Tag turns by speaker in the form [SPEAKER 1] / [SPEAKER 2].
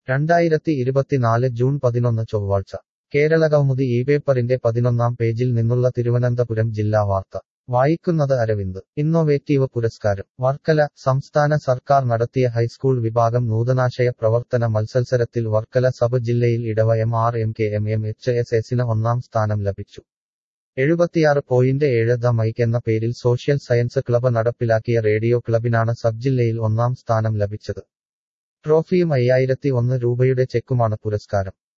[SPEAKER 1] രണ്ടായിരത്തി ഇരുപത്തിനാല് ജൂൺ പതിനൊന്ന് ചൊവ്വാഴ്ച കേരളകൗമുദി ഈ പേപ്പറിന്റെ പതിനൊന്നാം പേജിൽ നിന്നുള്ള തിരുവനന്തപുരം ജില്ലാ വാർത്ത വായിക്കുന്നത് അരവിന്ദ് ഇന്നൊവേറ്റീവ് പുരസ്കാരം വർക്കല സംസ്ഥാന സർക്കാർ നടത്തിയ ഹൈസ്കൂൾ വിഭാഗം നൂതനാശയ പ്രവർത്തന മത്സരത്തിൽ വർക്കല സബ് ജില്ലയിൽ Edava M R M K M M H S എസിന് ഒന്നാം സ്ഥാനം ലഭിച്ചു എഴുപത്തിയാറ് പോയിന്റ് ഏഴ് ദ മൈക്ക് എന്ന പേരിൽ സോഷ്യൽ സയൻസ് ക്ലബ് നടപ്പിലാക്കിയ റേഡിയോ ക്ലബിനാണ് സബ് ജില്ലയിൽ ഒന്നാം സ്ഥാനം ലഭിച്ചത് ട്രോഫിയും അയ്യായിരത്തി ഒന്ന് രൂപയുടെ ചെക്കുമാണ് പുരസ്കാരം